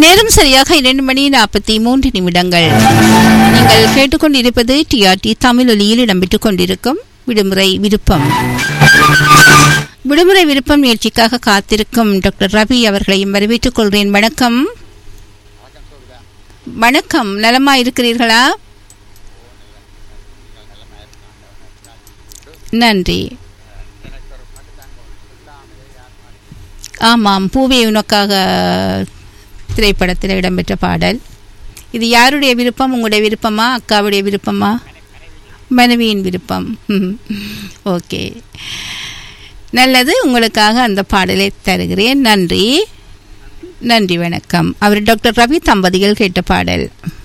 நேரம் சரியாக இரண்டு மணி நாற்பத்தி மூன்று நிமிடங்கள் நீங்கள் கேட்டுக்கொண்டிருப்பது டிஆர்டி தமிழ் ஒலியில் இடம்பெற்றுக் கொண்டிருக்கும் விடுமுறை விருப்பம் விடுமுறை விருப்பம் நிகழ்ச்சிக்காக காத்திருக்கும் டாக்டர் ரவி அவர்களையும் வரவேற்றுக் கொள்கிறேன் வணக்கம் வணக்கம் நலமா இருக்கிறீர்களா நன்றி ஆமாம் பூவே உனக்காக திரைப்படத்தில் இடம்பெற்ற பாடல் இது யாருடைய விருப்பம் உங்களுடைய விருப்பமா அக்காவுடைய விருப்பமா மனைவியின் விருப்பம் ம். ஓகே நல்லது உங்களுக்காக அந்த பாடலை தருகிறேன் நன்றி நன்றி வணக்கம் அவர் டாக்டர் ரவி தம்பதிகள் கேட்ட பாடல்